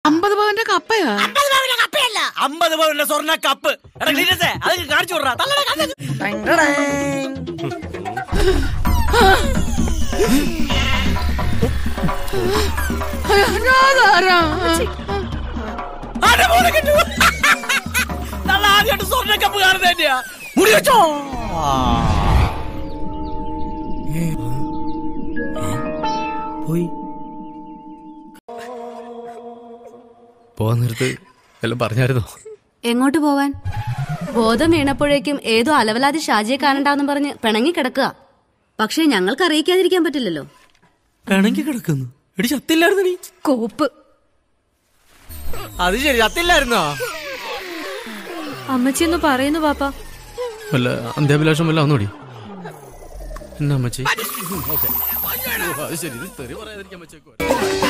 അമ്പത് പവന്റെ കപ്പയാ അമ്പത് പവന്റെ കപ്പയല്ല അമ്പത് പവന്റെ സ്വർണ്ണ കപ്പ് എടാ ക്ലീനസേ അത് കാണിച്ചു വിടറാ തള്ളടാ കണ്ണ് അതാരാ ആരുടെ മോനെ കണ്ടു തള്ള ആദ്യമായിട്ട് സ്വർണ്ണ കപ്പ് കാണുന്നത് തന്നെയാ മുടി വെച്ചോ പോയി പോവാൻ നേരത്ത് എല്ലാം പറഞ്ഞായിരുന്നോ എങ്ങോട്ട് പോവാൻ ബോധം വീണപ്പോഴേക്കും ഏതോ അലവലാതി ഷാജിയെ കാണണ്ടാവെന്നും പറഞ്ഞ് പിണങ്ങി കിടക്കുക പക്ഷേ ഞങ്ങൾക്ക് അറിയിക്കാതിരിക്കാൻ പറ്റില്ലല്ലോ പിണങ്ങി കിടക്കുന്നു എടി ചത്തില്ലായിരുന്നു നീ കോപ്പ് അത് ശരി ചത്തില്ലായിരുന്നോ അമ്മച്ചി എന്ന് പറയുന്നു പാപ്പ വല്ല അന്ത്യാഭിലാഷം വല്ല ഒന്നുകൂടി എന്നാ അമ്മച്ചി ശരി ഇത് തെറി പറയാതിരിക്കാൻ വെച്ചേക്കുവാ